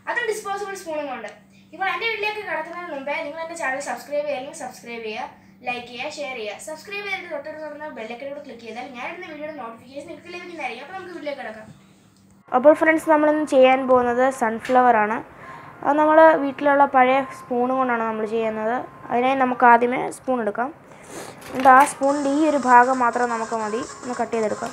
അതും ഡിസ്പോസിബിൾ സ്പൂണും ഉണ്ട് ഇപ്പോൾ എൻ്റെ വീട്ടിലേക്ക് കിടക്കുന്നതിന് മുമ്പേ നിങ്ങൾ എൻ്റെ ചാനൽ സബ്സ്ക്രൈബ് ചെയ്യുകയെങ്കിൽ സബ്സ്ക്രൈബ് ചെയ്യുക ലൈക്ക് ചെയ്യുക ഷെയർ ചെയ്യുക സബ്സ്ക്രൈബ് ചെയ്തിട്ട് തൊട്ടടുത്ത് നടന്ന ബെല്ലൈക്കനോട് ക്ലിക്ക് ചെയ്താൽ ഞാൻ ഇടുന്ന വീഡിയോയുടെ നോട്ടിഫിക്കേഷൻ നിങ്ങൾക്ക് ലഭിക്കുന്നതായിരിക്കും അപ്പോൾ നമുക്ക് വീട്ടിലേക്ക് കിടക്കാം അപ്പോൾ ഫ്രണ്ട്സ് നമ്മളിന്ന് ചെയ്യാൻ പോകുന്നത് സൺഫ്ലവർ ആണ് അത് നമ്മൾ വീട്ടിലുള്ള പഴയ സ്പൂൺ കൊണ്ടാണ് നമ്മൾ ചെയ്യുന്നത് അതിനായി നമുക്ക് ആദ്യമേ സ്പൂൺ എടുക്കാം എന്നിട്ട് ആ സ്പൂണിൻ്റെ ഈ ഒരു ഭാഗം മാത്രം നമുക്ക് മതി ഒന്ന് കട്ട് ചെയ്തെടുക്കാം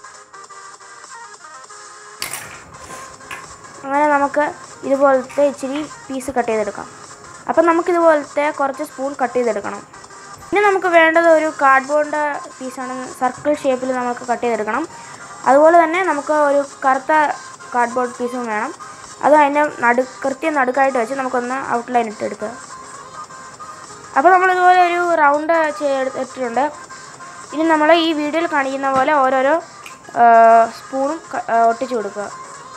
അങ്ങനെ നമുക്ക് ഇതുപോലത്തെ ഇച്ചിരി പീസ് കട്ട് ചെയ്തെടുക്കാം അപ്പം നമുക്കിതുപോലത്തെ കുറച്ച് സ്പൂൺ കട്ട് ചെയ്തെടുക്കണം പിന്നെ നമുക്ക് വേണ്ടത് ഒരു കാർഡ്ബോർഡിൻ്റെ പീസാണ് സർക്കിൾ ഷേപ്പിൽ നമുക്ക് കട്ട് ചെയ്തെടുക്കണം അതുപോലെ തന്നെ നമുക്ക് ഒരു കറുത്ത കാർഡ്ബോർഡ് പീസും വേണം അത് അതിൻ്റെ നടു കൃത്യം നടുക്കായിട്ട് വെച്ച് നമുക്കൊന്ന് ഔട്ട്ലൈൻ ഇട്ടെടുക്കുക അപ്പോൾ നമ്മളിതുപോലെ ഒരു റൗണ്ട് ചെയ്തിട്ടുണ്ട് ഇനി നമ്മൾ ഈ വീഡിയോയിൽ കാണിക്കുന്ന പോലെ ഓരോരോ സ്പൂണും ഒട്ടിച്ചു കൊടുക്കുക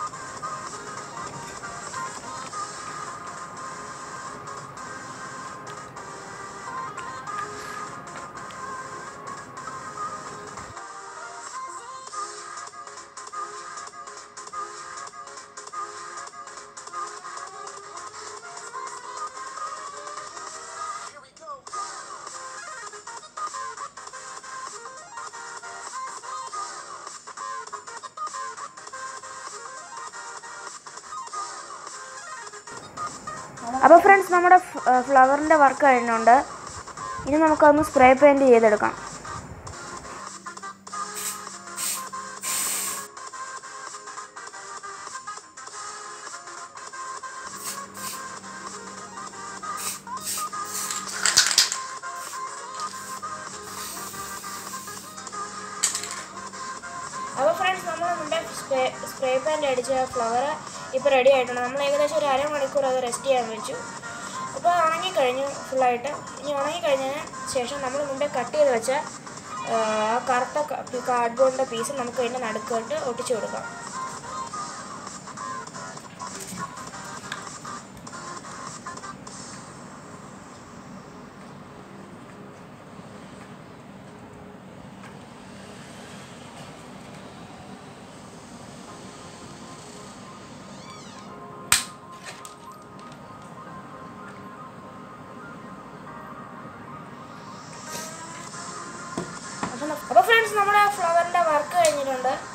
അപ്പോൾ ഫ്രണ്ട്സ് നമ്മുടെ ഫ്ലവറിൻ്റെ വർക്ക് കഴിഞ്ഞുണ്ട് ഇനി നമുക്കൊന്ന് സ്പ്രേ പെയിൻറ് ചെയ്തെടുക്കാം അപ്പോൾ ഫ്രണ്ട്സ് നമ്മൾ നമ്മുടെ സ്പ്രേ സ്പ്രേ പെയിൻ്റ് അടിച്ച ഫ്ലവർ ഇപ്പോൾ റെഡി ആയിട്ടുണ്ട് നമ്മൾ ഏകദേശം ഒരു അരമണിക്കൂർ അത് റെസ്റ്റ് ചെയ്യാൻ വെച്ചു അപ്പോൾ ഉണങ്ങിക്കഴിഞ്ഞു ഫുള്ളായിട്ട് ഇനി ഉണങ്ങിക്കഴിഞ്ഞതിന് ശേഷം നമ്മൾ മുമ്പേ കട്ട് ചെയ്ത് വെച്ച ആ കറുത്ത കാർഡ്ബോർഡിൻ്റെ പീസ് നമുക്ക് അതിൻ്റെ നടുക്കോട്ട് ഒട്ടിച്ചു കൊടുക്കാം അപ്പോൾ ഫ്രണ്ട്സ് നമ്മുടെ ഫ്ലവറിൻ്റെ വർക്ക് കഴിഞ്ഞിട്ടുണ്ട്